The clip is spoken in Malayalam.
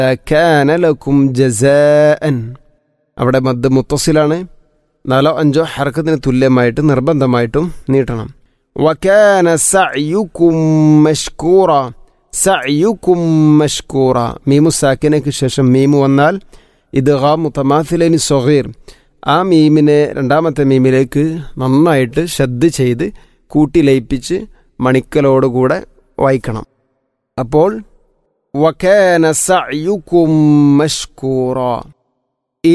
കാന ലക്കും ജസാഅൻ അവിടെ മദ് മുത്തസിലാണ് നാലോ അഞ്ചോ ഹർക്കത്തിന് തുല്യമായിട്ട് നിർബന്ധമായിട്ടും നീട്ടണം വക്കാന സഅയുക്കും മഷ്കൂറ സഅയുക്കും മഷ്കൂറ മീമു സാക്കിനയ്ക്ക് ശേഷം മീമു വന്നാൽ ഇത് ഹാ മുത്തമാഥിലേനി സൊഹീർ ആ മീമിനെ രണ്ടാമത്തെ മീമിലേക്ക് നന്നായിട്ട് ശ്രദ്ധ ചെയ്ത് കൂട്ടി ലയിപ്പിച്ച് മണിക്കലോടുകൂടെ വായിക്കണം അപ്പോൾ വക്കാന സഅയുക്കും മഷ്കൂറ